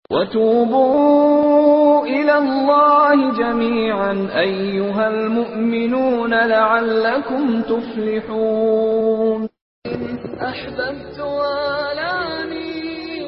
وتوبوا إلى الله جميعا أيها المؤمنون لعلكم تفلحون إن أحببت والاني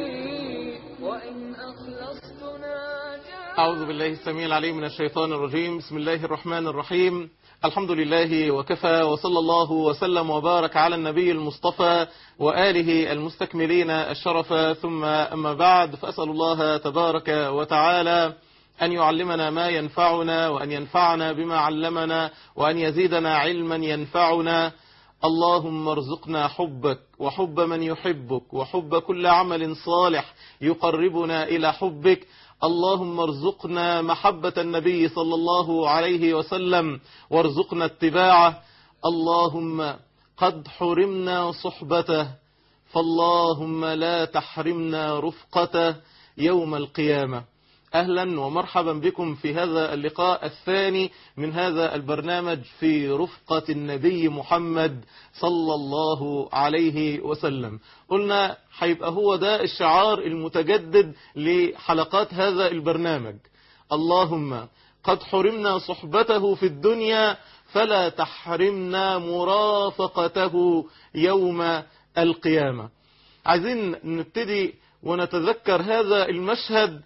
وإن أخلصت ناجاني أعوذ بالله السميع العليم من الشيطان الرجيم بسم الله الرحمن الرحيم الحمد لله وكفى وصلى الله وسلم وبارك على النبي المصطفى وآله المستكملين الشرف ثم أما بعد فأسأل الله تبارك وتعالى أن يعلمنا ما ينفعنا وأن ينفعنا بما علمنا وأن يزيدنا علما ينفعنا اللهم ارزقنا حبك وحب من يحبك وحب كل عمل صالح يقربنا إلى حبك اللهم ارزقنا محبة النبي صلى الله عليه وسلم وارزقنا اتباعه اللهم قد حرمنا صحبته فاللهم لا تحرمنا رفقته يوم القيامة أهلا ومرحبا بكم في هذا اللقاء الثاني من هذا البرنامج في رفقة النبي محمد صلى الله عليه وسلم قلنا هيبقى هو ده الشعار المتجدد لحلقات هذا البرنامج اللهم قد حرمنا صحبته في الدنيا فلا تحرمنا مرافقته يوم القيامة عايزين نبتدي ونتذكر هذا المشهد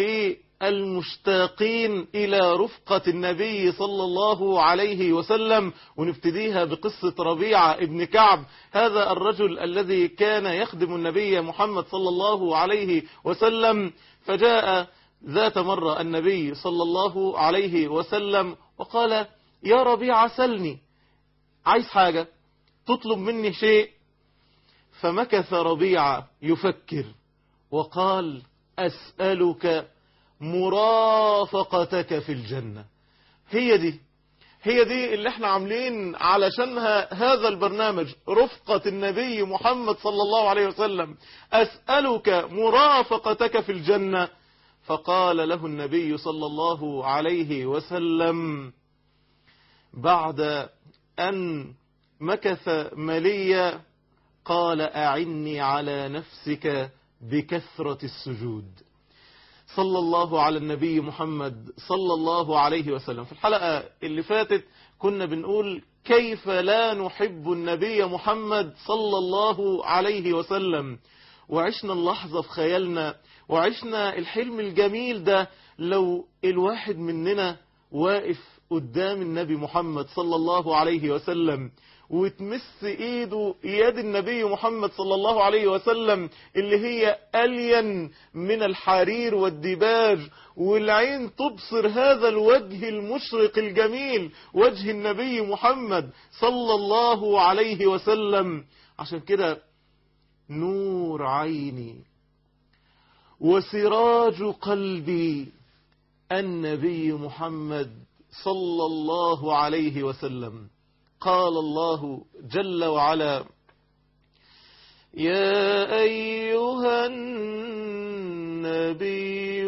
للمشتاقين إلى رفقة النبي صلى الله عليه وسلم ونبتديها بقصة ربيعة ابن كعب هذا الرجل الذي كان يخدم النبي محمد صلى الله عليه وسلم فجاء ذات مرة النبي صلى الله عليه وسلم وقال يا ربيعة سلني عايز حاجة تطلب مني شيء فمكث ربيعة يفكر وقال أسألك مرافقتك في الجنة هي دي هي دي اللي احنا عاملين علشانها هذا البرنامج رفقة النبي محمد صلى الله عليه وسلم أسألك مرافقتك في الجنة فقال له النبي صلى الله عليه وسلم بعد أن مكث مليا قال أعني على نفسك بكثرة السجود صلى الله على النبي محمد صلى الله عليه وسلم في الحلقة اللي فاتت كنا بنقول كيف لا نحب النبي محمد صلى الله عليه وسلم وعشنا اللحظة في خيالنا وعشنا الحلم الجميل ده لو الواحد مننا واقف قدام النبي محمد صلى الله عليه وسلم وتمس ايده يد النبي محمد صلى الله عليه وسلم اللي هي ألين من الحرير والدباج والعين تبصر هذا الوجه المشرق الجميل وجه النبي محمد صلى الله عليه وسلم عشان كده نور عيني وسراج قلبي النبي محمد صلى الله عليه وسلم قال الله جل وعلا يا أيها النبي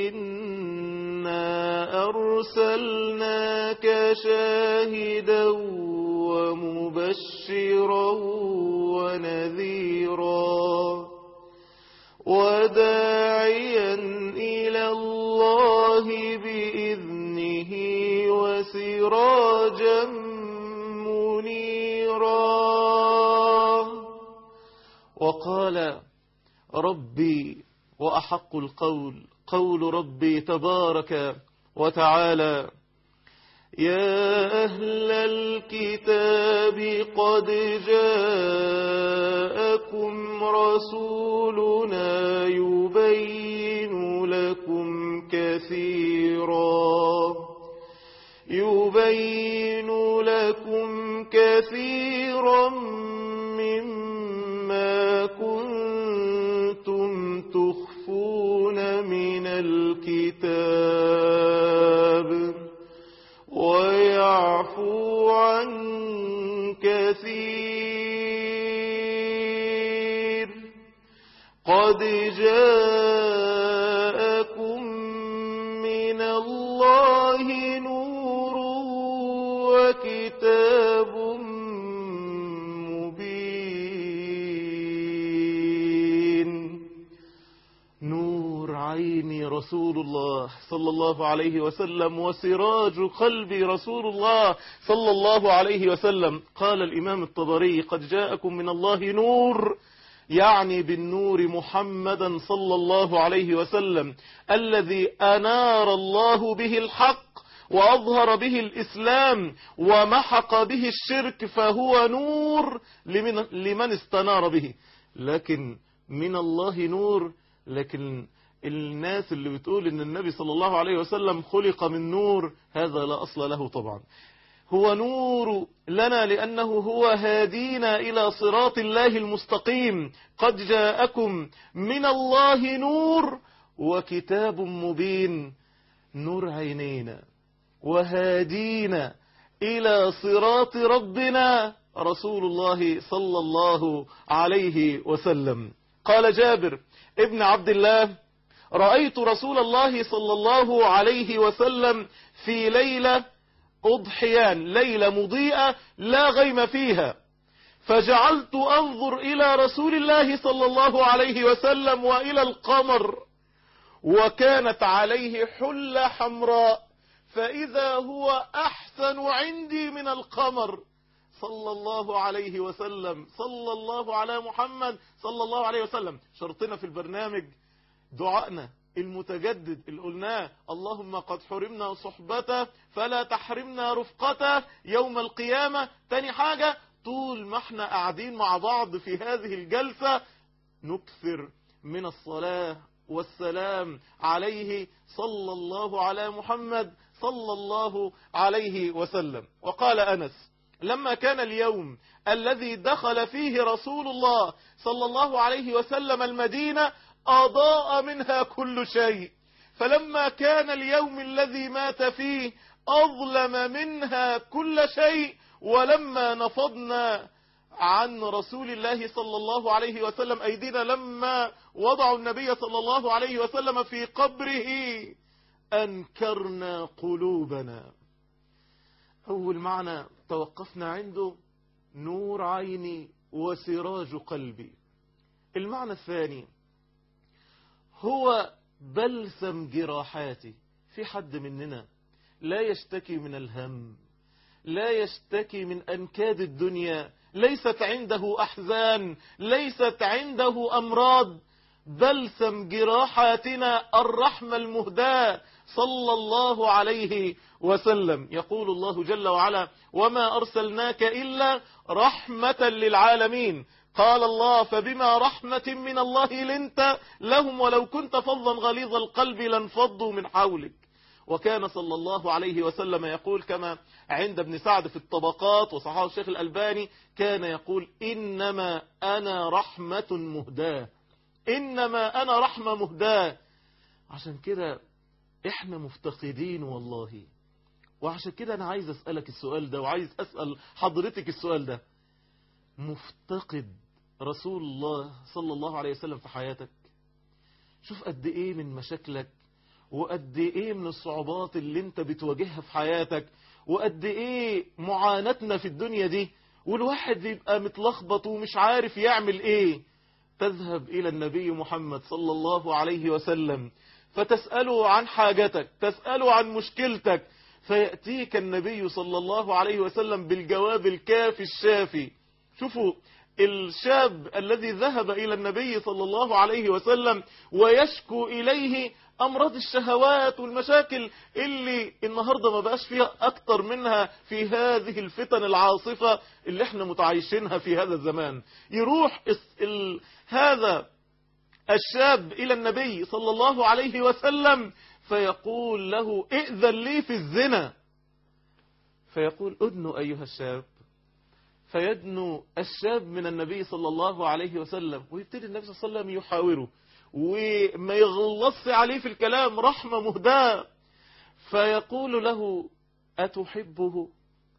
إنا أرسلناك شاهدا ومبشرا ونذيرا وداعيا إلى الله بإذنه وسراجا منيرا وقال ربي وأحق القول قول ربي تبارك وتعالى يا أهل الكتاب قد جاءكم رسولنا يبين لكم كثيرا يبين لكم كثيرا مما كنتم تخفون من الكتاب ويعفو عن كثير قد جاءكم من الله نور وكتاب مبين نور عيني رسول الله صلى الله عليه وسلم وسراج قلبي رسول الله صلى الله عليه وسلم قال الإمام الطبري قد جاءكم من الله نور يعني بالنور محمدا صلى الله عليه وسلم الذي أنار الله به الحق وأظهر به الإسلام ومحق به الشرك فهو نور لمن, لمن استنار به لكن من الله نور لكن الناس اللي بتقول ان النبي صلى الله عليه وسلم خلق من نور هذا لا أصل له طبعا هو نور لنا لأنه هو هادينا إلى صراط الله المستقيم قد جاءكم من الله نور وكتاب مبين نور عينينا وهادينا إلى صراط ربنا رسول الله صلى الله عليه وسلم قال جابر ابن عبد الله رأيت رسول الله صلى الله عليه وسلم في ليلة أضحيان ليلة مضيئة لا غيم فيها فجعلت أنظر إلى رسول الله صلى الله عليه وسلم وإلى القمر وكانت عليه حلة حمراء فإذا هو أحسن عندي من القمر صلى الله عليه وسلم صلى الله على محمد صلى الله عليه وسلم شرطنا في البرنامج دعائنا المتجدد اللي قلناه اللهم قد حرمنا صحبته فلا تحرمنا رفقته يوم القيامة تاني حاجة طول ما احنا قاعدين مع بعض في هذه الجلسة نكثر من الصلاة والسلام عليه صلى الله على محمد صلى الله عليه وسلم وقال أنس لما كان اليوم الذي دخل فيه رسول الله صلى الله عليه وسلم المدينة أضاء منها كل شيء فلما كان اليوم الذي مات فيه أظلم منها كل شيء ولما نفضنا عن رسول الله صلى الله عليه وسلم أيدينا لما وضعوا النبي صلى الله عليه وسلم في قبره أنكرنا قلوبنا أول معنى توقفنا عنده نور عيني وسراج قلبي المعنى الثاني هو بلسم جراحاتي في حد مننا لا يشتكي من الهم لا يشتكي من أنكاد الدنيا ليست عنده أحزان ليست عنده أمراض بلسم جراحاتنا الرحمة المهداة صلى الله عليه وسلم يقول الله جل وعلا وما أرسلناك إلا رحمة للعالمين قال الله فبما رحمة من الله لنت لهم ولو كنت فظا غليظ القلب لانفضوا من حولك وكان صلى الله عليه وسلم يقول كما عند ابن سعد في الطبقات وصحابه الشيخ الألباني كان يقول إنما أنا رحمة مهداة إنما أنا رحمة مهداة عشان كده إحنا مفتقدين والله وعشان كده أنا عايز أسألك السؤال ده وعايز أسأل حضرتك السؤال ده مفتقد رسول الله صلى الله عليه وسلم في حياتك شوف قد ايه من مشاكلك وقد ايه من الصعوبات اللي انت بتواجهها في حياتك وقد ايه معاناتنا في الدنيا دي والواحد يبقى متلخبط ومش عارف يعمل ايه تذهب الى النبي محمد صلى الله عليه وسلم فتسأله عن حاجتك تسأله عن مشكلتك فيأتيك النبي صلى الله عليه وسلم بالجواب الكافي الشافي شوفوا الشاب الذي ذهب إلى النبي صلى الله عليه وسلم ويشكو إليه أمراض الشهوات والمشاكل اللي النهاردة ما بقاش فيها أكتر منها في هذه الفتن العاصفة اللي احنا متعايشينها في هذا الزمان يروح ال... هذا الشاب إلى النبي صلى الله عليه وسلم فيقول له ائذن لي في الزنا فيقول أدنو أيها الشاب فيدنو الشاب من النبي صلى الله عليه وسلم ويبتدي النبي صلى الله عليه وسلم يحاوره وما يغلص عليه في الكلام رحمة مهداة فيقول له أتحبه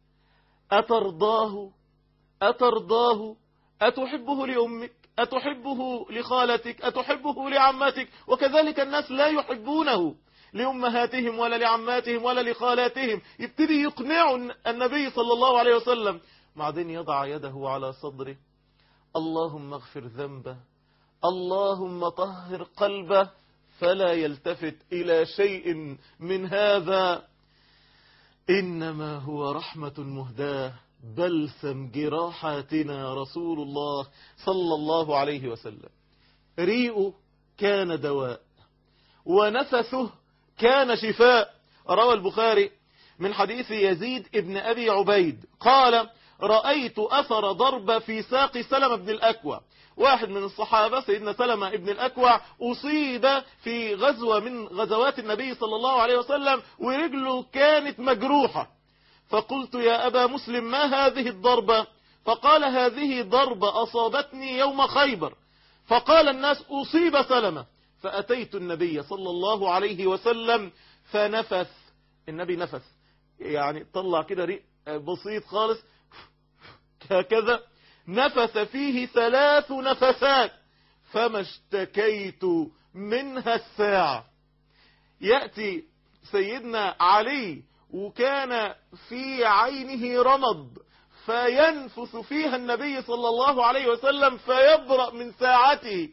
أترضاه أترضاه أتحبه لأمك أتحبه لخالتك أتحبه لعماتك وكذلك الناس لا يحبونه لأمهاتهم ولا لعماتهم ولا لخالاتهم يبتدي يقنعوا النبي صلى الله عليه وسلم بعدين يضع يده على صدره اللهم اغفر ذنبه اللهم طهر قلبه فلا يلتفت إلى شيء من هذا إنما هو رحمة مهداة بلسم جراحاتنا رسول الله صلى الله عليه وسلم ريء كان دواء ونفثه كان شفاء روى البخاري من حديث يزيد ابن أبي عبيد قال رأيت أثر ضرب في ساق سلمة بن الأكوى واحد من الصحابة سيدنا سلمة ابن الأكوى أصيب في غزوة من غزوات النبي صلى الله عليه وسلم ورجله كانت مجروحة فقلت يا أبا مسلم ما هذه الضربة فقال هذه ضربة أصابتني يوم خيبر فقال الناس أصيب سلمة فأتيت النبي صلى الله عليه وسلم فنفث النبي نفث يعني طلع كده ريق بسيط خالص هكذا نفث فيه ثلاث نفثات فما اشتكيت منها الساعة يأتي سيدنا علي وكان في عينه رمض فينفث فيها النبي صلى الله عليه وسلم فيبرأ من ساعته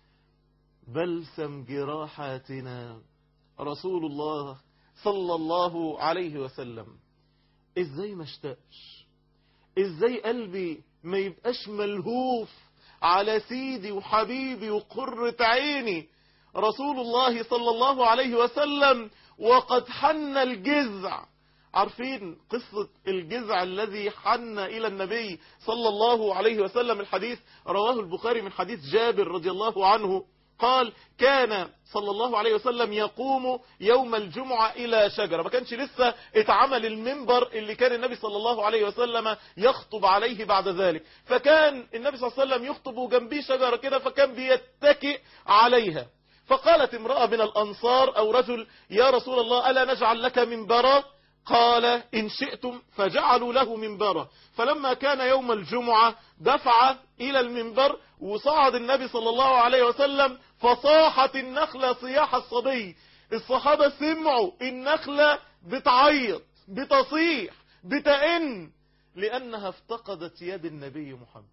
بلسم جراحاتنا رسول الله صلى الله عليه وسلم ازاي ما اشتاقش ازاي قلبي ما يبقاش ملهوف على سيدي وحبيبي وقرة عيني رسول الله صلى الله عليه وسلم وقد حن الجزع عارفين قصة الجزع الذي حن إلى النبي صلى الله عليه وسلم الحديث رواه البخاري من حديث جابر رضي الله عنه قال كان صلى الله عليه وسلم يقوم يوم الجمعة إلى شجرة ما كانش لسه اتعمل المنبر اللي كان النبي صلى الله عليه وسلم يخطب عليه بعد ذلك فكان النبي صلى الله عليه وسلم يخطب جنبيه شجرة كده فكان بيتكئ عليها فقالت امرأة من الأنصار أو رجل يا رسول الله ألا نجعل لك منبرا قال إن شئتم فجعلوا له منبرا فلما كان يوم الجمعة دفع إلى المنبر وصعد النبي صلى الله عليه وسلم فصاحت النخلة صياح الصبي الصحابة سمعوا النخلة بتعيط بتصيح بتئن لأنها افتقدت يد النبي محمد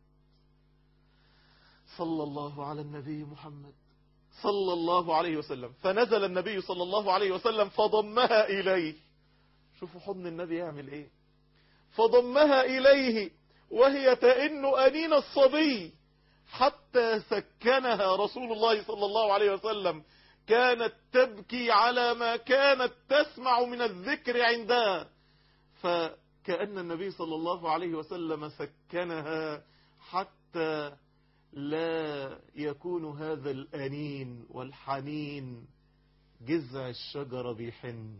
صلى الله على النبي محمد صلى الله عليه وسلم فنزل النبي صلى الله عليه وسلم فضمها إليه شوفوا حضن النبي يعمل ايه فضمها إليه وهي تئن أنين الصبي حتى سكنها رسول الله صلى الله عليه وسلم كانت تبكي على ما كانت تسمع من الذكر عندها فكأن النبي صلى الله عليه وسلم سكنها حتى لا يكون هذا الأنين والحنين جذع الشجرة بيحن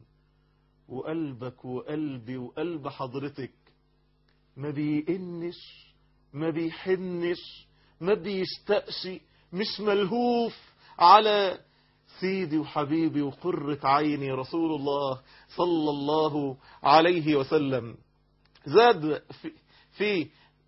وقلبك وقلبي وقلب حضرتك ما بيئنش ما بيحنش ما بيشتقش مش ملهوف على سيدي وحبيبي وقرة عيني رسول الله صلى الله عليه وسلم زاد في, في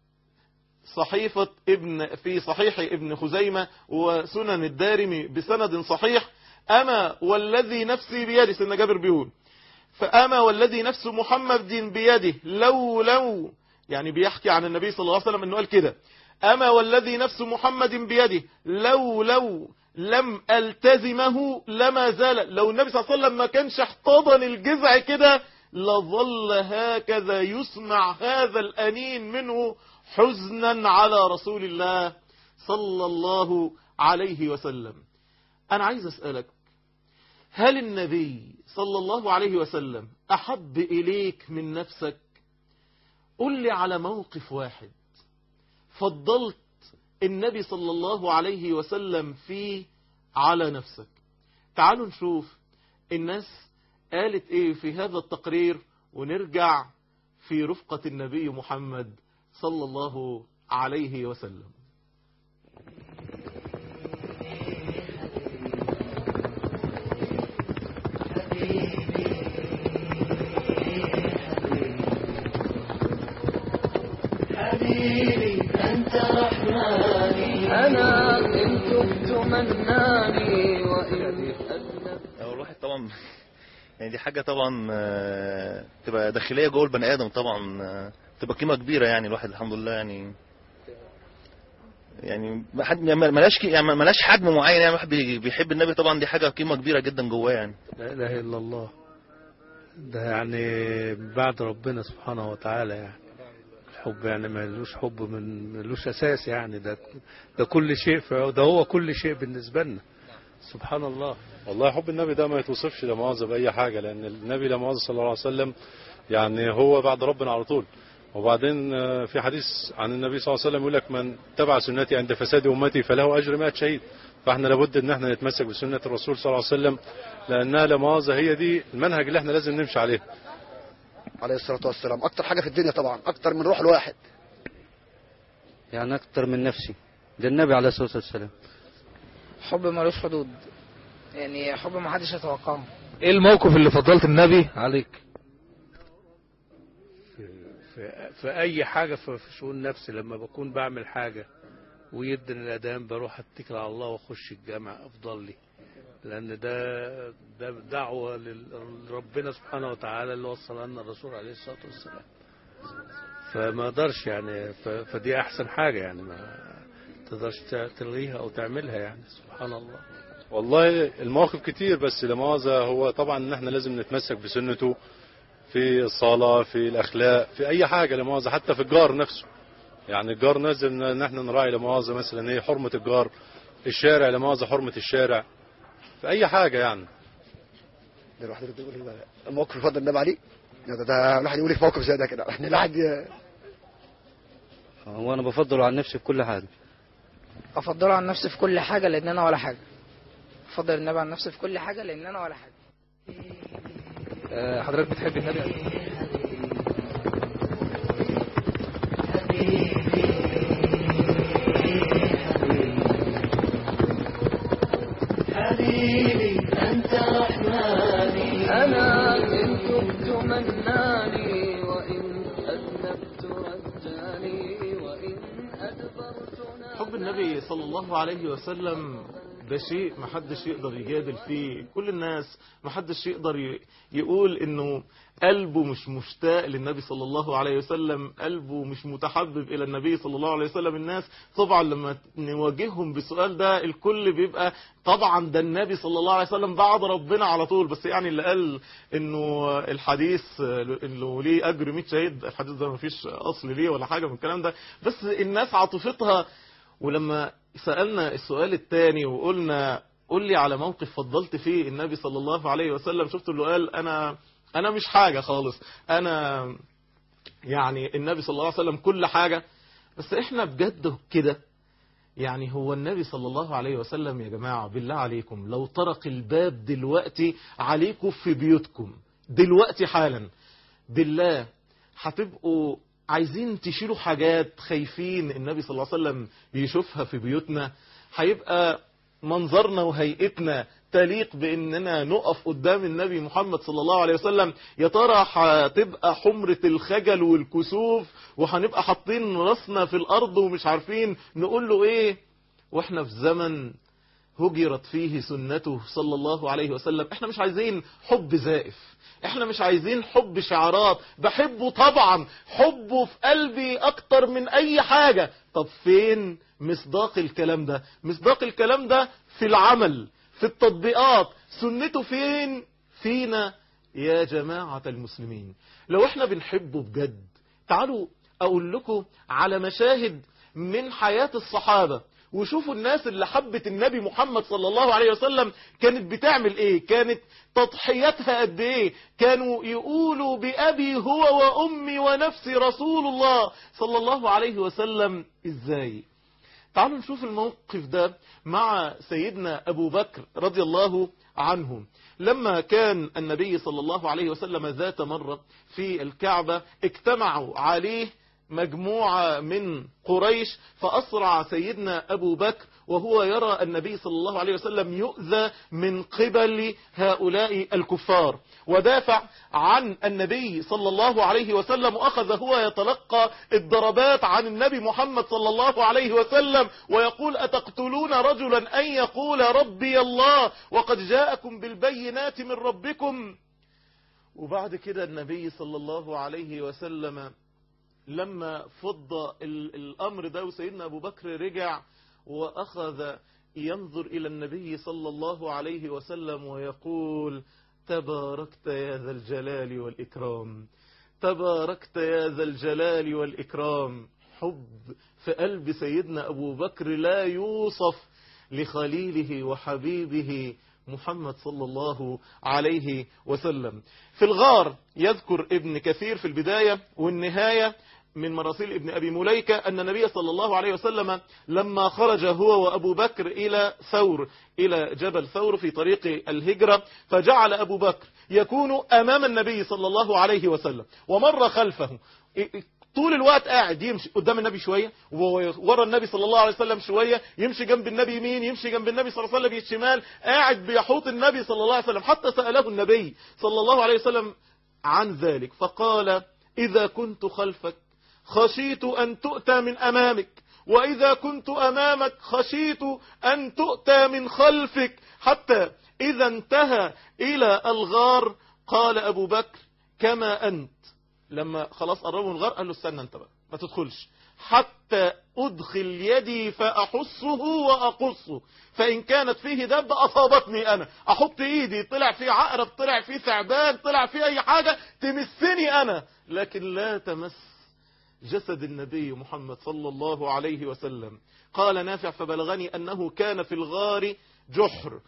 صحيفة ابن في صحيح ابن خزيمة وسنن الدارمي بسند صحيح أما والذي نفسي بيدي سيدنا جابر بيقول فأما والذي نفس محمد بيده لو لو يعني بيحكي عن النبي صلى الله عليه وسلم انه قال كده أما والذي نفس محمد بيده لو لو لم ألتزمه لما زال لو النبي صلى الله عليه وسلم ما كانش احتضن الجذع كده لظل هكذا يسمع هذا الأنين منه حزنا على رسول الله صلى الله عليه وسلم أنا عايز أسألك هل النبي صلى الله عليه وسلم أحب إليك من نفسك قل لي على موقف واحد فضلت النبي صلى الله عليه وسلم فيه على نفسك تعالوا نشوف الناس قالت ايه في هذا التقرير ونرجع في رفقة النبي محمد صلى الله عليه وسلم حبيبي أنت رحماني أنا إن تبت مناني وإن أذنبت هو الواحد طبعا يعني دي حاجة طبعا آه، تبقى داخلية جوه البني آدم طبعا آه، تبقى قيمة كبيرة يعني الواحد الحمد لله يعني يعني ما حد ما- ملاش كي- يعني ملاش حجم معين يعني الواحد بي- بيحب النبي طبعا دي حاجه قيمه كبيره جدا جواه يعني لا اله الا الله ده يعني بعد ربنا سبحانه وتعالى يعني الحب يعني ملوش حب من ملوش اساس يعني ده ده كل شيء في ده هو كل شيء بالنسبه لنا سبحان الله والله حب النبي ده ما يتوصفش لا مؤاخذة بأي حاجة لأن النبي لا مؤاخذة صلى الله عليه وسلم يعني هو بعد ربنا على طول وبعدين آه، في حديث عن النبي صلى الله عليه وسلم يقول لك من تبع سنتي عند فساد أمتي فله أجر 100 شهيد فاحنا لابد ان احنا نتمسك بسنة الرسول صلى الله عليه وسلم لأنها لا مؤاخذة هي دي المنهج اللي احنا لازم نمشي عليه عليه الصلاة والسلام أكتر حاجة في الدنيا طبعا أكتر من روح الواحد يعني أكتر من نفسي ده النبي عليه الصلاة والسلام حب ملوش حدود يعني حب ما حدش يتوقعه ايه الموقف اللي فضلت النبي عليك في, في, في اي حاجه في, في شؤون نفسي لما بكون بعمل حاجه ويدن الاذان بروح اتكل على الله واخش الجامع افضل لي لان ده ده دعوه لل- لربنا سبحانه وتعالى اللي وصل لنا الرسول عليه الصلاه والسلام فما اقدرش يعني ف- فدي احسن حاجه يعني ما تقدرش ت- تلغيها او تعملها يعني سبحان الله والله المواقف كتير بس لا مؤاخذة هو طبعا ان احنا لازم نتمسك بسنته في الصلاة في الأخلاق في أي حاجة لا مؤاخذة حتى في الجار نفسه يعني الجار نازل ان احنا نراعي لا مؤاخذة مثلا ايه حرمة الجار الشارع لا مؤاخذة حرمة الشارع في أي حاجة يعني ده الواحد يرد يقول إيه الموقف اللي فضل النبي عليه ده ده الواحد يقول إيه في موقف زي ده كده يعني الواحد ي- هو أنا بفضله عن نفسي في كل حاجة افضله عن نفسي في كل حاجه لان انا ولا حاجه افضل النبي عن نفسي في كل حاجه لان انا ولا حاجه آه، حضرتك بتحب النبي حبيبي أنت رحماني أنا إن تبت مناني وإن أذنبت رجاني وإن أدبرت حب النبي صلى الله عليه وسلم ده شيء محدش يقدر يجادل فيه كل الناس محدش يقدر ي- يقول انه قلبه مش مشتاق للنبي صلى الله عليه وسلم قلبه مش متحبب الى النبي صلى الله عليه وسلم الناس طبعا لما نواجههم بالسؤال ده الكل بيبقى طبعا ده النبي صلى الله عليه وسلم بعد ربنا على طول بس يعني اللي قال انه الحديث انه ليه اجر 100 شهيد الحديث ده ما فيش اصل ليه ولا حاجه من الكلام ده بس الناس عاطفتها ولما سألنا السؤال الثاني وقلنا قل لي على موقف فضلت فيه النبي صلى الله عليه وسلم شفت اللي قال أنا أنا مش حاجة خالص أنا يعني النبي صلى الله عليه وسلم كل حاجة بس إحنا بجد كده يعني هو النبي صلى الله عليه وسلم يا جماعة بالله عليكم لو طرق الباب دلوقتي عليكم في بيوتكم دلوقتي حالا بالله هتبقوا عايزين تشيلوا حاجات خايفين النبي صلى الله عليه وسلم يشوفها في بيوتنا هيبقى منظرنا وهيئتنا تليق باننا نقف قدام النبي محمد صلى الله عليه وسلم يا ترى هتبقى حمرة الخجل والكسوف وهنبقى حاطين راسنا في الارض ومش عارفين نقول له ايه واحنا في زمن هجرت فيه سنته صلى الله عليه وسلم احنا مش عايزين حب زائف احنا مش عايزين حب شعارات بحبه طبعا حبه في قلبي اكتر من اي حاجة طب فين مصداق الكلام ده مصداق الكلام ده في العمل في التطبيقات سنته فين فينا يا جماعة المسلمين لو احنا بنحبه بجد تعالوا اقول لكم على مشاهد من حياة الصحابة وشوفوا الناس اللي حبت النبي محمد صلى الله عليه وسلم كانت بتعمل ايه كانت تضحياتها قد ايه كانوا يقولوا بأبي هو وأمي ونفسي رسول الله صلى الله عليه وسلم ازاي تعالوا نشوف الموقف ده مع سيدنا أبو بكر رضي الله عنه لما كان النبي صلى الله عليه وسلم ذات مرة في الكعبة اجتمعوا عليه مجموعة من قريش فأسرع سيدنا أبو بكر وهو يرى النبي صلى الله عليه وسلم يؤذى من قبل هؤلاء الكفار ودافع عن النبي صلى الله عليه وسلم وأخذ هو يتلقى الضربات عن النبي محمد صلى الله عليه وسلم ويقول أتقتلون رجلا أن يقول ربي الله وقد جاءكم بالبينات من ربكم وبعد كده النبي صلى الله عليه وسلم لما فض ال- الأمر ده وسيدنا أبو بكر رجع وأخذ ينظر إلى النبي صلى الله عليه وسلم ويقول تباركت يا ذا الجلال والإكرام تباركت يا ذا الجلال والإكرام حب في قلب سيدنا أبو بكر لا يوصف لخليله وحبيبه محمد صلى الله عليه وسلم في الغار يذكر ابن كثير في البداية والنهاية من مراسيل ابن أبي مليكة أن النبي صلى الله عليه وسلم لما خرج هو وأبو بكر إلى ثور إلى جبل ثور في طريق الهجرة فجعل أبو بكر يكون أمام النبي صلى الله عليه وسلم ومر خلفه طول الوقت قاعد يمشي قدام النبي شوية ورا النبي صلى الله عليه وسلم شوية يمشي جنب النبي يمين يمشي جنب النبي صلى الله عليه وسلم الشمال قاعد بيحوط النبي صلى الله عليه وسلم حتى سأله النبي صلى الله عليه وسلم عن ذلك فقال إذا كنت خلفك خشيت أن تؤتى من أمامك وإذا كنت أمامك خشيت أن تؤتى من خلفك حتى إذا انتهى إلى الغار قال أبو بكر كما أنت لما خلاص قربوا من الغار قال له استنى انت بقى ما تدخلش حتى أدخل يدي فأحصه وأقصه فإن كانت فيه دابة أصابتني أنا أحط إيدي طلع فيه عقرب طلع فيه ثعبان طلع فيه أي حاجة تمسني أنا لكن لا تمس جسد النبي محمد صلى الله عليه وسلم قال نافع فبلغني أنه كان في الغار جحر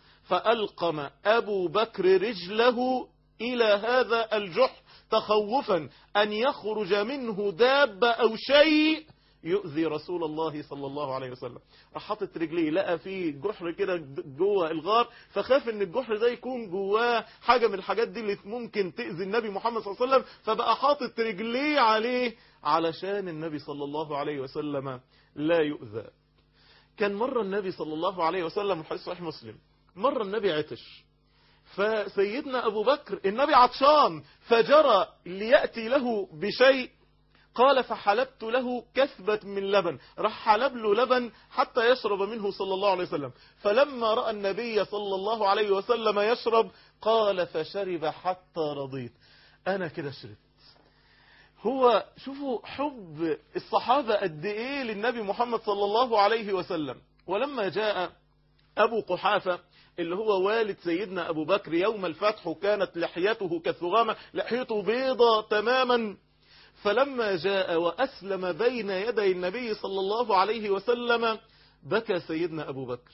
فألقم أبو بكر رجله إلى هذا الجحر تخوفا أن يخرج منه دابة أو شيء يؤذي رسول الله صلى الله عليه وسلم راح حاطط رجليه لقى فيه جحر كده جوه الغار فخاف ان الجحر ده يكون جواه حاجة من الحاجات دي اللي ممكن تأذي النبي محمد صلى الله عليه وسلم فبقى حاطط رجليه عليه علشان النبي صلى الله عليه وسلم لا يؤذى كان مرة النبي صلى الله عليه وسلم الحديث صحيح مسلم مرة النبي عطش فسيدنا أبو بكر النبي عطشان فجرى ليأتي له بشيء قال فحلبت له كثبة من لبن راح حلب له لبن حتى يشرب منه صلى الله عليه وسلم فلما رأى النبي صلى الله عليه وسلم يشرب قال فشرب حتى رضيت أنا كده شربت هو شوفوا حب الصحابة قد إيه للنبي محمد صلى الله عليه وسلم ولما جاء أبو قحافة اللي هو والد سيدنا أبو بكر يوم الفتح وكانت لحيته كالثغامة لحيته بيضة تماما فلما جاء وأسلم بين يدي النبي صلى الله عليه وسلم بكى سيدنا أبو بكر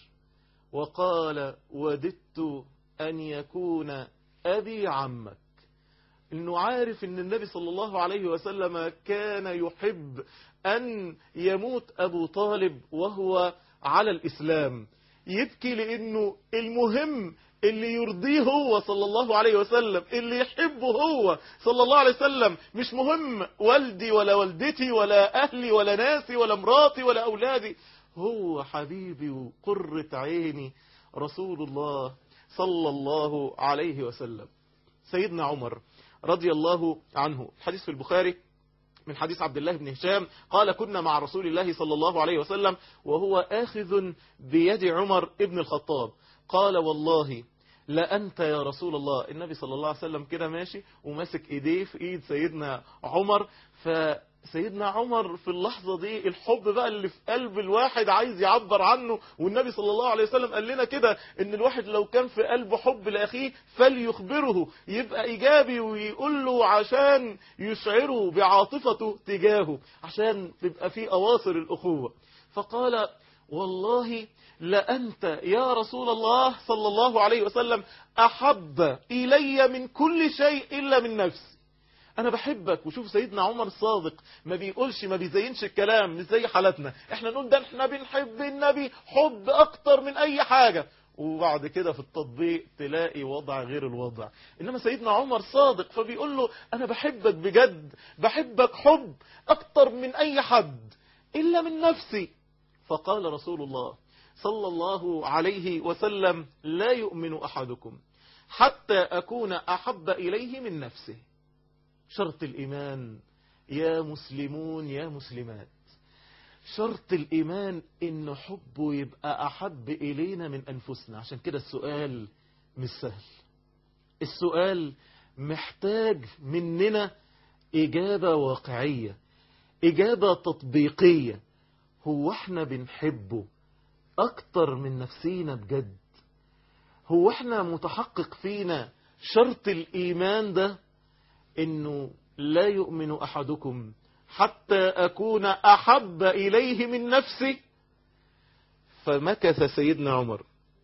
وقال وددت أن يكون أبي عمك انه عارف ان النبي صلى الله عليه وسلم كان يحب ان يموت ابو طالب وهو على الاسلام يبكي لانه المهم اللي يرضيه هو صلى الله عليه وسلم اللي يحبه هو صلى الله عليه وسلم مش مهم والدي ولا والدتي ولا اهلي ولا ناسي ولا مراتي ولا اولادي هو حبيبي وقرة عيني رسول الله صلى الله عليه وسلم سيدنا عمر رضي الله عنه الحديث في البخاري من حديث عبد الله بن هشام قال كنا مع رسول الله صلى الله عليه وسلم وهو آخذ بيد عمر ابن الخطاب قال والله لا أنت يا رسول الله النبي صلى الله عليه وسلم كده ماشي وماسك إيديه في إيد سيدنا عمر فسيدنا عمر في اللحظة دي الحب بقى اللي في قلب الواحد عايز يعبر عنه والنبي صلى الله عليه وسلم قال لنا كده ان الواحد لو كان في قلبه حب لأخيه فليخبره يبقى إيجابي ويقول له عشان يشعره بعاطفته تجاهه عشان تبقى في أواصر الأخوة فقال والله لأنت يا رسول الله صلى الله عليه وسلم أحب إلي من كل شيء إلا من نفسي أنا بحبك وشوف سيدنا عمر صادق ما بيقولش ما بيزينش الكلام مش زي حالتنا احنا نقول ده احنا بنحب النبي حب أكتر من أي حاجة وبعد كده في التطبيق تلاقي وضع غير الوضع إنما سيدنا عمر صادق فبيقول له أنا بحبك بجد بحبك حب أكتر من أي حد إلا من نفسي فقال رسول الله صلى الله عليه وسلم لا يؤمن أحدكم حتى أكون أحب إليه من نفسه شرط الإيمان يا مسلمون يا مسلمات شرط الإيمان إن حبه يبقى أحب إلينا من أنفسنا عشان كده السؤال مش سهل السؤال محتاج مننا إجابة واقعية إجابة تطبيقية هو احنا بنحبه أكتر من نفسينا بجد هو احنا متحقق فينا شرط الإيمان ده إنه لا يؤمن أحدكم حتى أكون أحب إليه من نفسي فمكث سيدنا عمر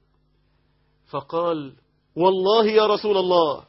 فقال والله يا رسول الله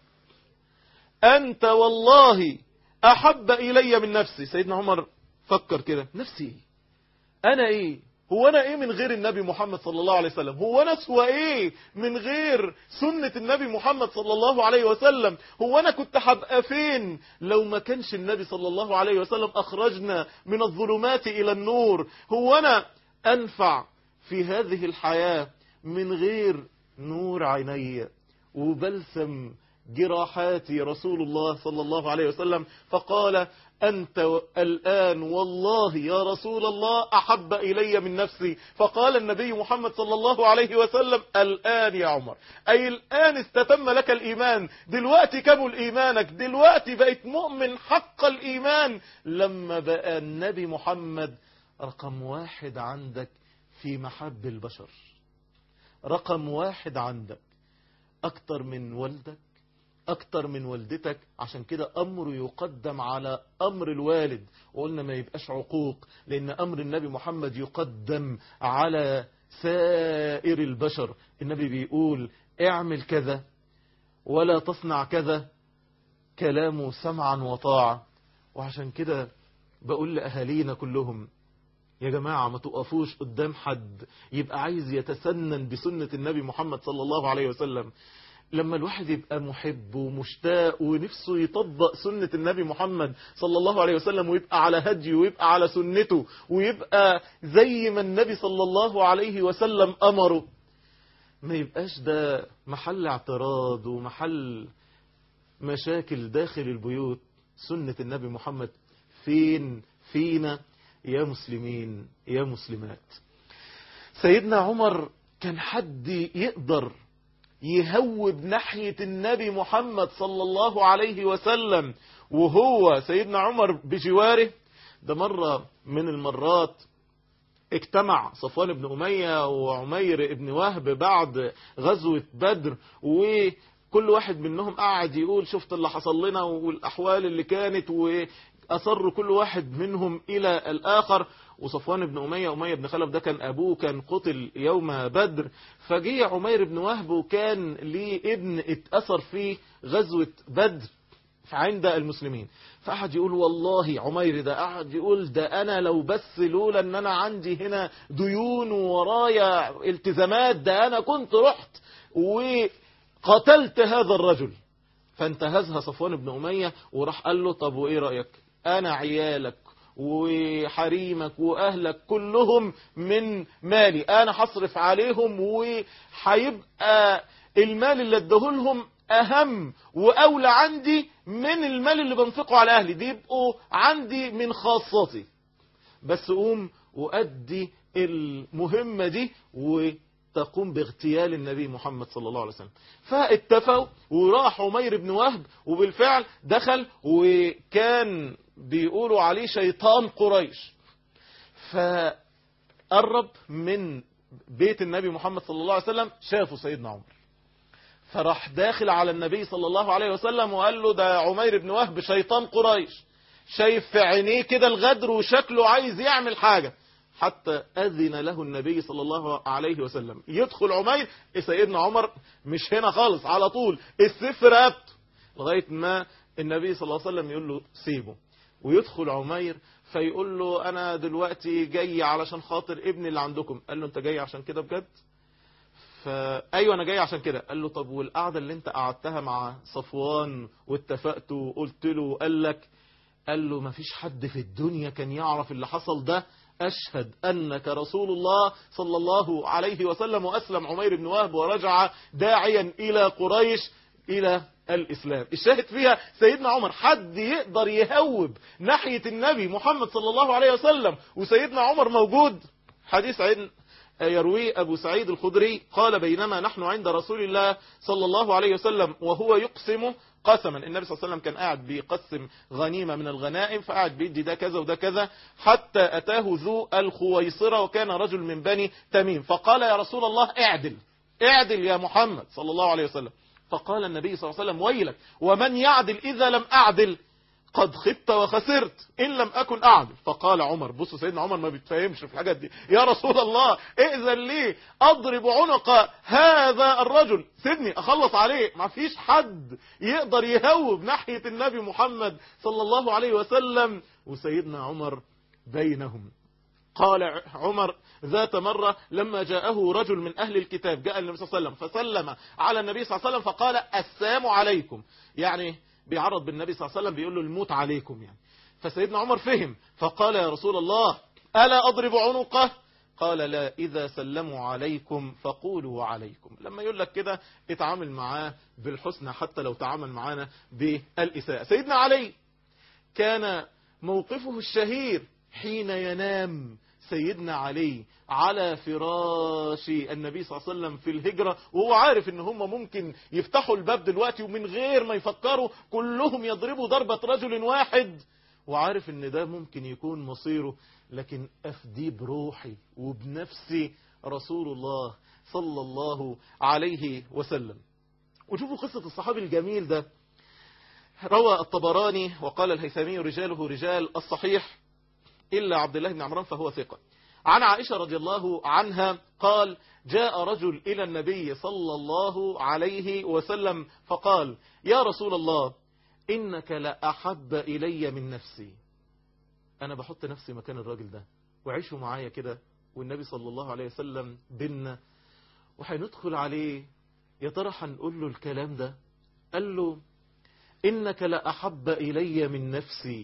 أنت والله أحب إلي من نفسي سيدنا عمر فكر كده نفسي إيه؟ أنا إيه هو أنا إيه من غير النبي محمد صلى الله عليه وسلم هو أنا سوى إيه من غير سنة النبي محمد صلى الله عليه وسلم هو أنا كنت هبقى فين لو ما كانش النبي صلى الله عليه وسلم أخرجنا من الظلمات إلى النور هو أنا أنفع في هذه الحياة من غير نور عيني وبلسم جراحات رسول الله صلى الله عليه وسلم فقال أنت الآن والله يا رسول الله أحب إلي من نفسي فقال النبي محمد صلى الله عليه وسلم الآن يا عمر أي الآن استتم لك الإيمان دلوقتي كمل إيمانك دلوقتي بقيت مؤمن حق الإيمان لما بقى النبي محمد رقم واحد عندك في محب البشر رقم واحد عندك أكتر من والدك أكتر من والدتك عشان كده أمر يقدم على أمر الوالد وقلنا ما يبقاش عقوق لأن أمر النبي محمد يقدم على سائر البشر النبي بيقول اعمل كذا ولا تصنع كذا كلامه سمعا وطاعة وعشان كده بقول لأهالينا كلهم يا جماعة ما تقفوش قدام حد يبقى عايز يتسنن بسنة النبي محمد صلى الله عليه وسلم لما الواحد يبقى محب ومشتاق ونفسه يطبق سنة النبي محمد صلى الله عليه وسلم ويبقى على هديه ويبقى على سنته ويبقى زي ما النبي صلى الله عليه وسلم أمره ما يبقاش ده محل اعتراض ومحل مشاكل داخل البيوت سنة النبي محمد فين فينا يا مسلمين يا مسلمات سيدنا عمر كان حد يقدر يهوب ناحية النبي محمد صلى الله عليه وسلم وهو سيدنا عمر بجواره ده مرة من المرات اجتمع صفوان بن أمية وعمير بن وهب بعد غزوة بدر وكل واحد منهم قاعد يقول شفت اللي حصل لنا والأحوال اللي كانت وأصر كل واحد منهم إلى الآخر وصفوان بن أمية أمية بن خلف ده كان أبوه كان قتل يوم بدر فجي عمير بن وهب وكان ليه ابن اتأثر في غزوة بدر عند المسلمين فقعد يقول والله عمير ده قعد يقول ده أنا لو بس لولا أن أنا عندي هنا ديون ورايا التزامات ده أنا كنت رحت وقتلت هذا الرجل فانتهزها صفوان بن أمية وراح قال له طب وإيه رأيك أنا عيالك وحريمك وأهلك كلهم من مالي أنا هصرف عليهم وهيبقى المال اللي ادهولهم أهم وأولى عندي من المال اللي بنفقه على أهلي بيبقوا عندي من خاصتي بس قوم وأدي المهمة دي وتقوم باغتيال النبي محمد صلى الله عليه وسلم فاتفقوا وراح عمير بن وهب وبالفعل دخل وكان بيقولوا عليه شيطان قريش فقرب من بيت النبي محمد صلى الله عليه وسلم شافوا سيدنا عمر فراح داخل على النبي صلى الله عليه وسلم وقال له ده عمير بن وهب شيطان قريش شايف في عينيه كده الغدر وشكله عايز يعمل حاجة حتى أذن له النبي صلى الله عليه وسلم يدخل عمير سيدنا عمر مش هنا خالص على طول السيف رقبته لغاية ما النبي صلى الله عليه وسلم يقول له سيبه ويدخل عمير فيقول له أنا دلوقتي جاي علشان خاطر ابني اللي عندكم قال له أنت جاي عشان كده بجد فأيوة أنا جاي عشان كده قال له طب والقعدة اللي أنت قعدتها مع صفوان واتفقت وقلت له قال لك قال له ما فيش حد في الدنيا كان يعرف اللي حصل ده أشهد أنك رسول الله صلى الله عليه وسلم وأسلم عمير بن وهب ورجع داعيا إلى قريش إلى الإسلام الشاهد فيها سيدنا عمر حد يقدر يهوب ناحية النبي محمد صلى الله عليه وسلم وسيدنا عمر موجود حديث عن يرويه أبو سعيد الخدري قال بينما نحن عند رسول الله صلى الله عليه وسلم وهو يقسم قسما النبي صلى الله عليه وسلم كان قاعد بيقسم غنيمة من الغنائم فقاعد بيدي ده كذا وده كذا حتى أتاه ذو الخويصرة وكان رجل من بني تميم فقال يا رسول الله اعدل اعدل يا محمد صلى الله عليه وسلم فقال النبي صلى الله عليه وسلم ويلك ومن يعدل إذا لم أعدل قد خبت وخسرت إن لم أكن أعدل فقال عمر بصوا سيدنا عمر ما بيتفهمش في الحاجات دي يا رسول الله ائذن لي أضرب عنق هذا الرجل سيبني أخلص عليه ما فيش حد يقدر يهوب ناحية النبي محمد صلى الله عليه وسلم وسيدنا عمر بينهم قال عمر ذات مرة لما جاءه رجل من أهل الكتاب جاء النبي صلى الله عليه وسلم فسلم على النبي صلى الله عليه وسلم فقال السلام عليكم يعني بيعرض بالنبي صلى الله عليه وسلم بيقول له الموت عليكم يعني فسيدنا عمر فهم فقال يا رسول الله ألا أضرب عنقه قال لا إذا سلموا عليكم فقولوا عليكم لما يقول لك كده اتعامل معاه بالحسنى حتى لو تعامل معانا بالإساءة سيدنا علي كان موقفه الشهير حين ينام سيدنا علي على فراش النبي صلى الله عليه وسلم في الهجرة وهو عارف ان هم ممكن يفتحوا الباب دلوقتي ومن غير ما يفكروا كلهم يضربوا ضربة رجل واحد وعارف ان ده ممكن يكون مصيره لكن افدي بروحي وبنفسي رسول الله صلى الله عليه وسلم وشوفوا قصة الصحابي الجميل ده روى الطبراني وقال الهيثمي رجاله رجال الصحيح إلا عبد الله بن عمران فهو ثقة عن عائشة رضي الله عنها قال جاء رجل إلى النبي صلى الله عليه وسلم فقال يا رسول الله إنك لأحب إلي من نفسي أنا بحط نفسي مكان الراجل ده وعيشوا معايا كده والنبي صلى الله عليه وسلم بينا وحندخل عليه يا ترى هنقول له الكلام ده قال له إنك لأحب إلي من نفسي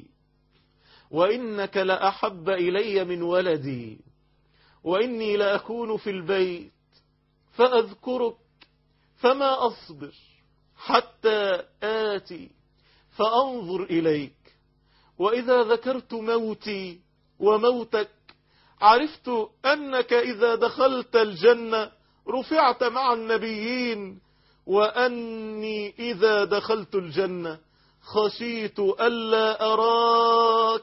وإنك لأحب إلي من ولدي وإني لأكون في البيت فأذكرك فما أصبر حتى آتي فأنظر إليك وإذا ذكرت موتي وموتك عرفت أنك إذا دخلت الجنة رفعت مع النبيين وأني إذا دخلت الجنة خشيت ألا أراك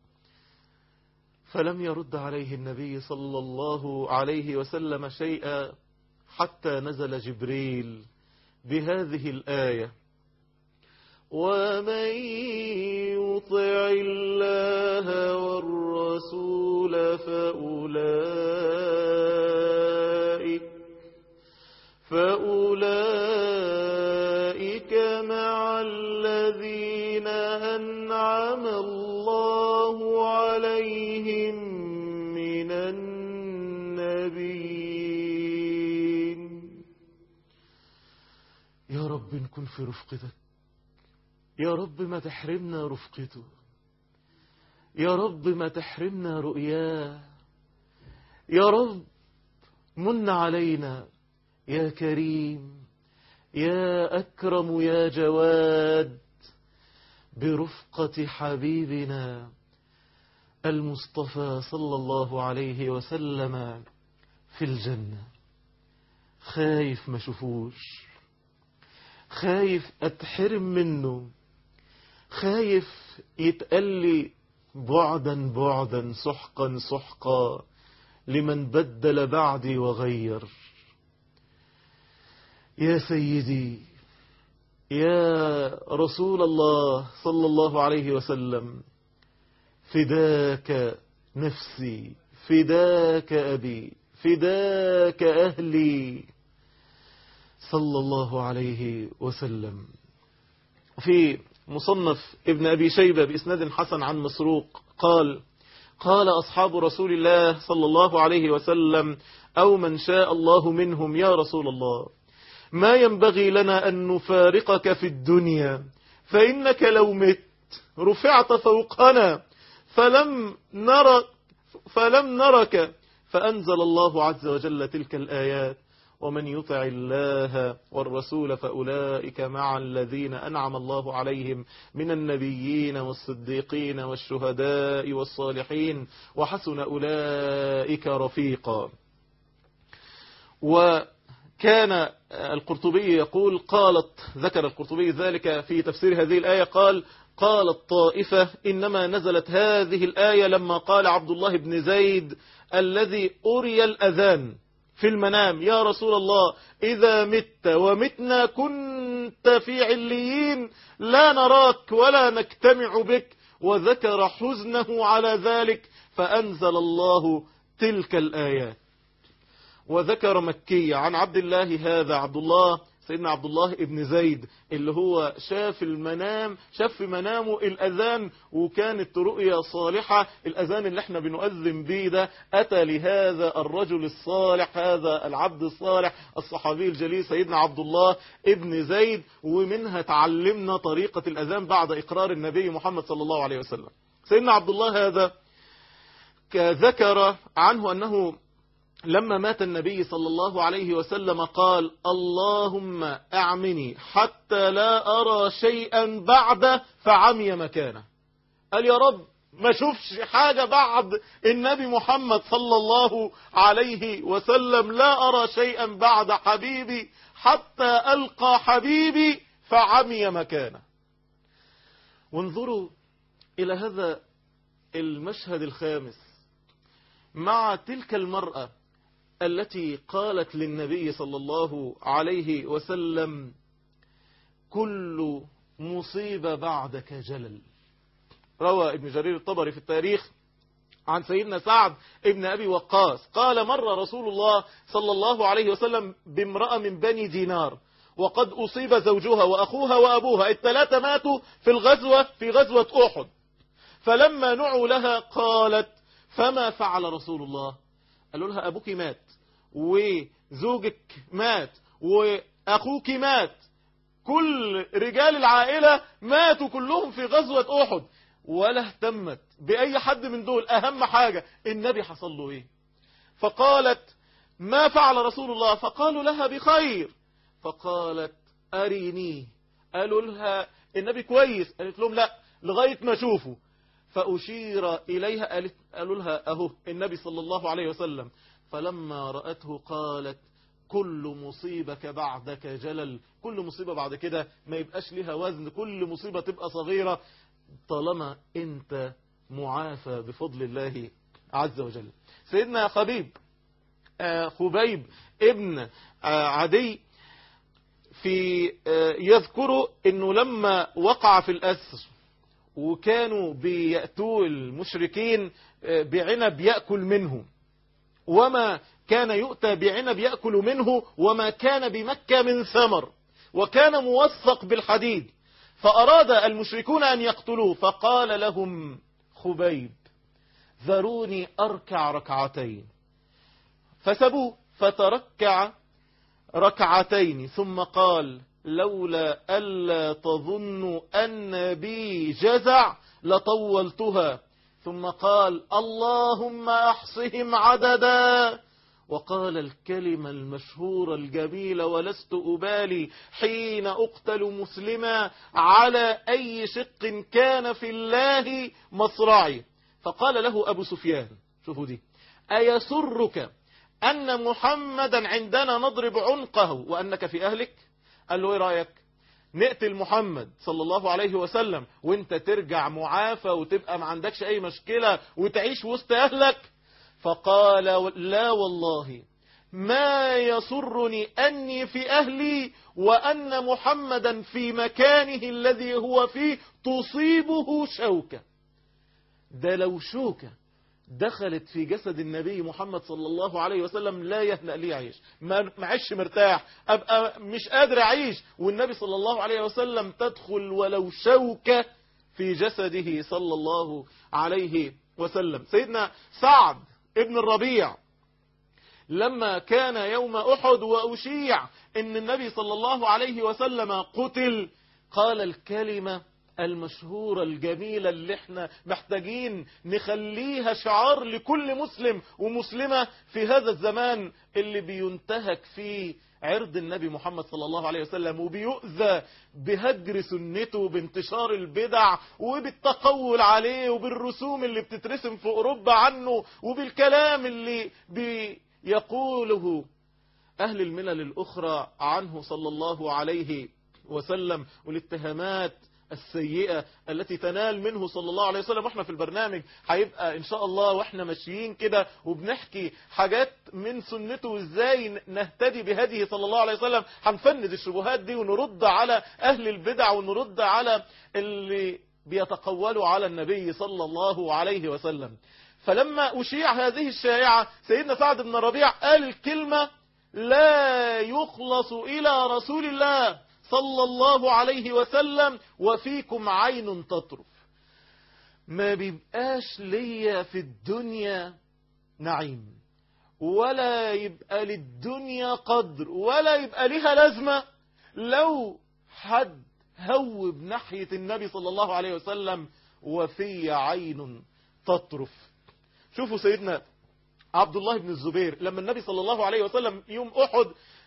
فلم يرد عليه النبي صلى الله عليه وسلم شيئا حتى نزل جبريل بهذه الآية ومن يطع الله والرسول فأولئك فأولئك مع الذين أنعم الله عليهم من النبيين يا رب نكون في رفقتك يا رب ما تحرمنا رفقته يا رب ما تحرمنا رؤياه يا رب من علينا يا كريم يا أكرم يا جواد برفقة حبيبنا المصطفى صلى الله عليه وسلم في الجنة خايف ما شوفوش خايف أتحرم منه خايف يتقلي بعدا بعدا سحقا سحقا لمن بدل بعدي وغير يا سيدي يا رسول الله صلى الله عليه وسلم فداك نفسي فداك أبي فداك أهلي صلى الله عليه وسلم في مصنف ابن أبي شيبة بإسناد حسن عن مسروق قال قال أصحاب رسول الله صلى الله عليه وسلم أو من شاء الله منهم يا رسول الله ما ينبغي لنا أن نفارقك في الدنيا فإنك لو مت رفعت فوقنا فلم نرك فلم نرك فأنزل الله عز وجل تلك الآيات ومن يطع الله والرسول فأولئك مع الذين أنعم الله عليهم من النبيين والصديقين والشهداء والصالحين وحسن أولئك رفيقا وكان القرطبي يقول قالت ذكر القرطبي ذلك في تفسير هذه الآية قال قالت طائفة إنما نزلت هذه الآية لما قال عبد الله بن زيد الذي أري الأذان في المنام يا رسول الله إذا مت ومتنا كنت في عليين لا نراك ولا نجتمع بك وذكر حزنه على ذلك فأنزل الله تلك الآيات وذكر مكية عن عبد الله هذا عبد الله سيدنا عبد الله ابن زيد اللي هو شاف المنام شاف في منامه الأذان وكانت رؤية صالحة الأذان اللي احنا بنؤذن بيه ده أتى لهذا الرجل الصالح هذا العبد الصالح الصحابي الجليل سيدنا عبد الله ابن زيد ومنها تعلمنا طريقة الأذان بعد إقرار النبي محمد صلى الله عليه وسلم سيدنا عبد الله هذا ذكر عنه أنه لما مات النبي صلى الله عليه وسلم قال اللهم أعمني حتى لا أرى شيئا بعد فعمي مكانه قال يا رب ما شوفش حاجة بعد النبي محمد صلى الله عليه وسلم لا أرى شيئا بعد حبيبي حتى ألقى حبيبي فعمي مكانه وانظروا إلى هذا المشهد الخامس مع تلك المرأة التي قالت للنبي صلى الله عليه وسلم كل مصيبة بعدك جلل روى ابن جرير الطبري في التاريخ عن سيدنا سعد ابن أبي وقاص قال مر رسول الله صلى الله عليه وسلم بامرأة من بني دينار وقد أصيب زوجها وأخوها وأبوها الثلاثة ماتوا في الغزوة في غزوة أحد فلما نعوا لها قالت فما فعل رسول الله قالوا لها أبوك مات وزوجك مات وأخوك مات كل رجال العائلة ماتوا كلهم في غزوة أحد ولا اهتمت بأي حد من دول أهم حاجة النبي حصل له إيه فقالت ما فعل رسول الله فقالوا لها بخير فقالت أريني قالوا لها النبي كويس قالت لهم لا لغاية ما أشوفه فأشير إليها قالت قالوا لها أهو النبي صلى الله عليه وسلم فلما رأته قالت كل مصيبك بعدك جلل كل مصيبة بعد كده ما يبقاش لها وزن كل مصيبة تبقى صغيرة طالما انت معافى بفضل الله عز وجل سيدنا خبيب خبيب ابن عدي في يذكر انه لما وقع في الأسر وكانوا بيأتوا المشركين بعنب يأكل منه وما كان يؤتى بعنب يأكل منه وما كان بمكة من ثمر وكان موثق بالحديد فأراد المشركون أن يقتلوه فقال لهم خبيب ذروني أركع ركعتين فسبوه فتركع ركعتين ثم قال لولا ألا تظنوا أن بي جزع لطولتها ثم قال اللهم أحصهم عددا وقال الكلمة المشهورة الجميلة ولست أبالي حين أقتل مسلما على أي شق كان في الله مصرعي فقال له أبو سفيان شوفوا دي أيسرك أن محمدا عندنا نضرب عنقه وأنك في أهلك قال له إيه رأيك نقتل محمد صلى الله عليه وسلم وانت ترجع معافى وتبقى ما عندكش أي مشكلة وتعيش وسط أهلك فقال لا والله ما يسرني أني في أهلي وأن محمدا في مكانه الذي هو فيه تصيبه شوكة ده لو شوكة دخلت في جسد النبي محمد صلى الله عليه وسلم لا يهنأ لي عيش ما معيش مرتاح أبقى مش قادر أعيش والنبي صلى الله عليه وسلم تدخل ولو شوكة في جسده صلى الله عليه وسلم سيدنا سعد ابن الربيع لما كان يوم أحد وأشيع ان النبي صلى الله عليه وسلم قتل قال الكلمة المشهورة الجميلة اللي احنا محتاجين نخليها شعار لكل مسلم ومسلمة في هذا الزمان اللي بينتهك فيه عرض النبي محمد صلى الله عليه وسلم وبيؤذى بهجر سنته بانتشار البدع وبالتقول عليه وبالرسوم اللي بتترسم في أوروبا عنه وبالكلام اللي بيقوله أهل الملل الأخرى عنه صلى الله عليه وسلم والاتهامات السيئة التي تنال منه صلى الله عليه وسلم واحنا في البرنامج هيبقى ان شاء الله واحنا ماشيين كده وبنحكي حاجات من سنته وازاي نهتدي بهديه صلى الله عليه وسلم هنفند الشبهات دي ونرد على اهل البدع ونرد على اللي بيتقولوا على النبي صلى الله عليه وسلم فلما أشيع هذه الشائعة سيدنا سعد بن الربيع قال الكلمة لا يخلص إلى رسول الله صلى الله عليه وسلم وفيكم عين تطرف ما بيبقاش ليا في الدنيا نعيم ولا يبقى للدنيا قدر ولا يبقى لها لازمة لو حد هوب ناحية النبي صلى الله عليه وسلم وفي عين تطرف شوفوا سيدنا عبد الله بن الزبير لما النبي صلى الله عليه وسلم يوم أحد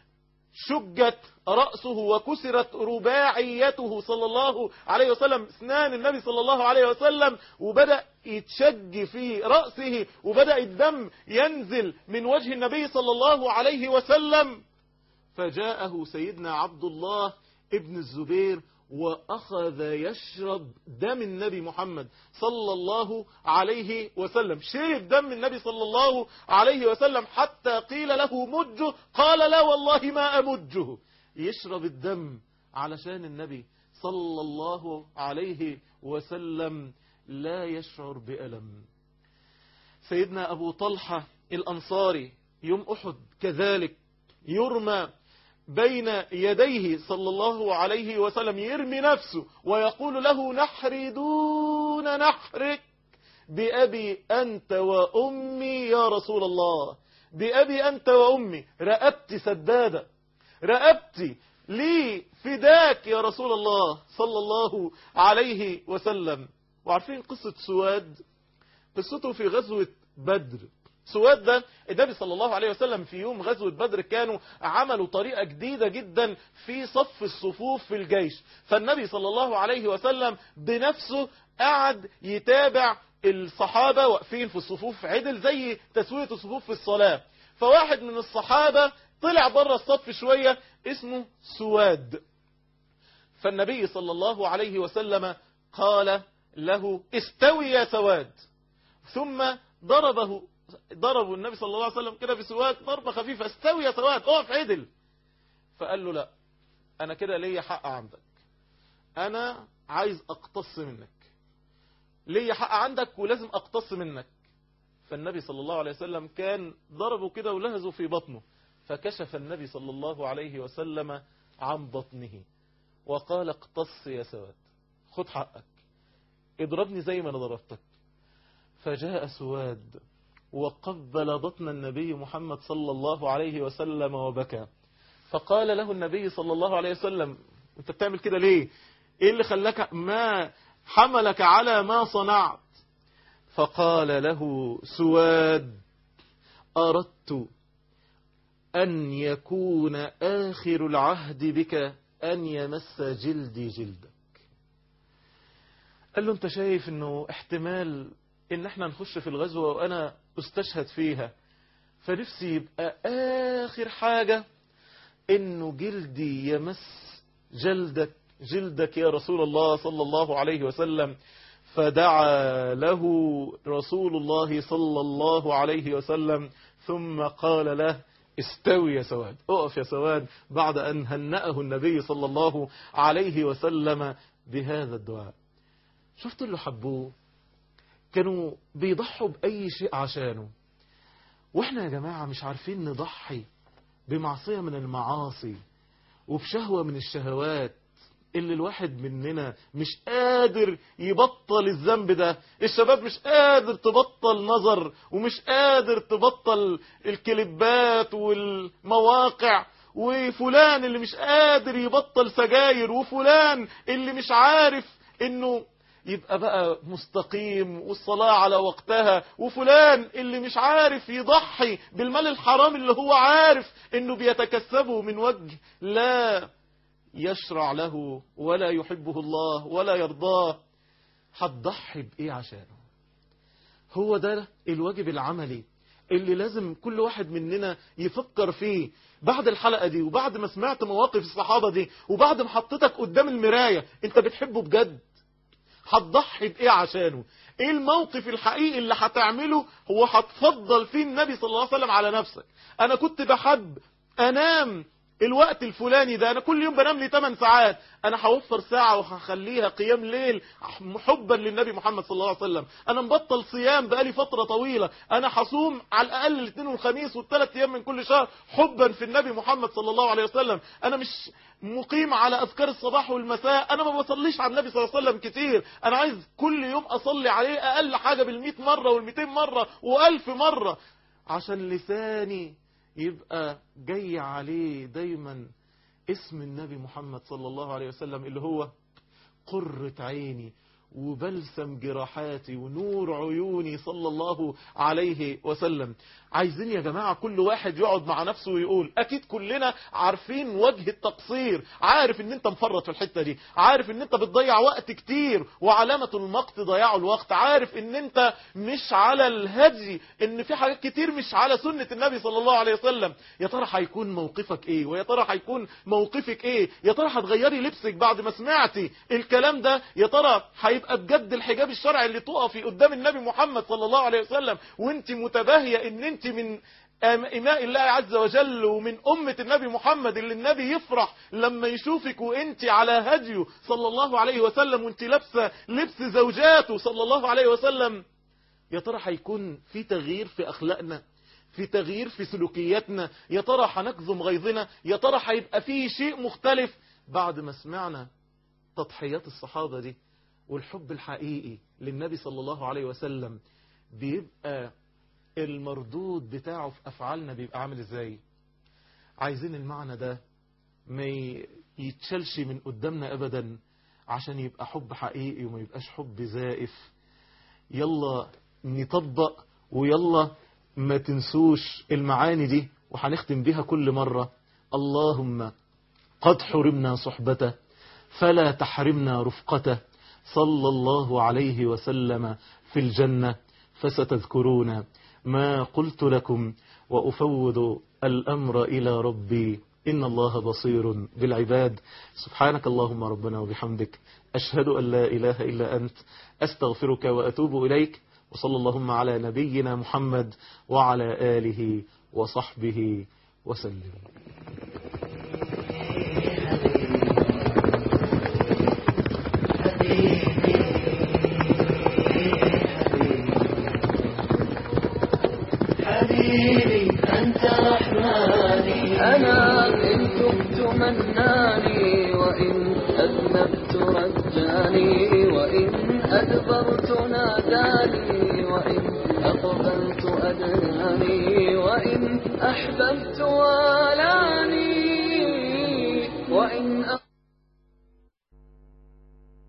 شجت رأسه وكسرت رباعيته صلى الله عليه وسلم اسنان النبي صلى الله عليه وسلم وبدأ يتشج في رأسه وبدأ الدم ينزل من وجه النبي صلى الله عليه وسلم فجاءه سيدنا عبد الله ابن الزبير وأخذ يشرب دم النبي محمد صلى الله عليه وسلم شرب دم النبي صلى الله عليه وسلم حتى قيل له مجه قال لا والله ما أمجه يشرب الدم علشان النبي صلى الله عليه وسلم لا يشعر بألم سيدنا أبو طلحة الأنصاري يوم أحد كذلك يرمى بين يديه صلى الله عليه وسلم يرمي نفسه ويقول له نحري دون نحرك بأبي أنت وأمي يا رسول الله بأبي أنت وأمي رأبتي سدادة رأبتي لي فداك يا رسول الله صلى الله عليه وسلم وعارفين قصة سواد قصته في غزوة بدر سواد ده النبي صلى الله عليه وسلم في يوم غزوة بدر كانوا عملوا طريقة جديدة جدا في صف الصفوف في الجيش فالنبي صلى الله عليه وسلم بنفسه قعد يتابع الصحابة واقفين في الصفوف عدل زي تسوية الصفوف في الصلاة فواحد من الصحابة طلع بره الصف شوية اسمه سواد فالنبي صلى الله عليه وسلم قال له استوي يا سواد ثم ضربه ضربوا النبي صلى الله عليه وسلم كده بسواد ضربة خفيفة استوي يا سواد اقف عدل فقال له لا انا كده ليا حق عندك انا عايز اقتص منك ليا حق عندك ولازم اقتص منك فالنبي صلى الله عليه وسلم كان ضربه كده ولهزه في بطنه فكشف النبي صلى الله عليه وسلم عن بطنه وقال اقتص يا سواد خد حقك اضربني زي ما انا ضربتك فجاء سواد وقبل بطن النبي محمد صلى الله عليه وسلم وبكى فقال له النبي صلى الله عليه وسلم انت بتعمل كده ليه ايه اللي خلاك ما حملك على ما صنعت فقال له سواد أردت أن يكون آخر العهد بك أن يمس جلدي جلدك قال له انت شايف انه احتمال ان احنا نخش في الغزوة وانا استشهد فيها فنفسي يبقى اخر حاجة انه جلدي يمس جلدك جلدك يا رسول الله صلى الله عليه وسلم فدعا له رسول الله صلى الله عليه وسلم ثم قال له استوي يا سواد اقف يا سواد بعد أن هنأه النبي صلى الله عليه وسلم بهذا الدعاء شفت اللي حبوه كانوا بيضحوا بأي شيء عشانه واحنا يا جماعة مش عارفين نضحي بمعصية من المعاصي وبشهوة من الشهوات اللي الواحد مننا مش قادر يبطل الذنب ده الشباب مش قادر تبطل نظر ومش قادر تبطل الكليبات والمواقع وفلان اللي مش قادر يبطل سجاير وفلان اللي مش عارف انه يبقى بقى مستقيم والصلاة على وقتها وفلان اللي مش عارف يضحي بالمال الحرام اللي هو عارف انه بيتكسبه من وجه لا يشرع له ولا يحبه الله ولا يرضاه هتضحي بإيه عشانه هو ده الواجب العملي اللي لازم كل واحد مننا يفكر فيه بعد الحلقة دي وبعد ما سمعت مواقف الصحابة دي وبعد ما حطيتك قدام المراية انت بتحبه بجد هتضحي بايه عشانه ايه الموقف الحقيقي اللي هتعمله هو هتفضل فيه النبي صلى الله عليه وسلم على نفسك انا كنت بحب انام الوقت الفلاني ده انا كل يوم بنام لي 8 ساعات انا هوفر ساعة وهخليها قيام ليل حبا للنبي محمد صلى الله عليه وسلم انا مبطل صيام بقالي فترة طويلة انا هصوم على الاقل الاثنين والخميس والثلاث ايام من كل شهر حبا في النبي محمد صلى الله عليه وسلم انا مش مقيم على اذكار الصباح والمساء انا ما بصليش على النبي صلى الله عليه وسلم كتير انا عايز كل يوم اصلي عليه اقل حاجة بالمئة مرة والمئتين مرة والف مرة عشان لساني يبقى جاي عليه دايما اسم النبي محمد صلى الله عليه وسلم اللي هو قرة عيني وبلسم جراحاتي ونور عيوني صلى الله عليه وسلم عايزين يا جماعة كل واحد يقعد مع نفسه ويقول أكيد كلنا عارفين وجه التقصير عارف ان انت مفرط في الحتة دي عارف ان انت بتضيع وقت كتير وعلامة المقت ضياع الوقت عارف ان انت مش على الهدي ان في حاجات كتير مش على سنة النبي صلى الله عليه وسلم يا ترى هيكون موقفك ايه ويا ترى هيكون موقفك ايه يا ترى هتغيري لبسك بعد ما سمعتي الكلام ده يا ترى هيبقى بجد الحجاب الشرعي اللي تقفي قدام النبي محمد صلى الله عليه وسلم وانت متباهية ان انت من إماء الله عز وجل ومن أمة النبي محمد اللي النبي يفرح لما يشوفك وانت على هديه صلى الله عليه وسلم وانت لابسه لبس زوجاته صلى الله عليه وسلم يا ترى هيكون في تغيير في أخلاقنا في تغيير في سلوكياتنا يا ترى هنكظم غيظنا يا ترى هيبقى في شيء مختلف بعد ما سمعنا تضحيات الصحابة دي والحب الحقيقي للنبي صلى الله عليه وسلم بيبقى المردود بتاعه في أفعالنا بيبقى عامل ازاي عايزين المعنى ده ما يتشلش من قدامنا أبدا عشان يبقى حب حقيقي وما يبقاش حب زائف يلا نطبق ويلا ما تنسوش المعاني دي وهنختم بيها كل مرة اللهم قد حرمنا صحبته فلا تحرمنا رفقته صلى الله عليه وسلم في الجنة فستذكرون ما قلت لكم وأفوض الأمر إلى ربي إن الله بصير بالعباد سبحانك اللهم ربنا وبحمدك أشهد أن لا إله إلا أنت أستغفرك وأتوب إليك وصلى اللهم على نبينا محمد وعلى آله وصحبه وسلم حبيبي أنت رحماني أنا إن تبت مناني وإن أذنبت رجاني وإن أدبرت ناداني وإن أقبلت أدناني وإن أحببت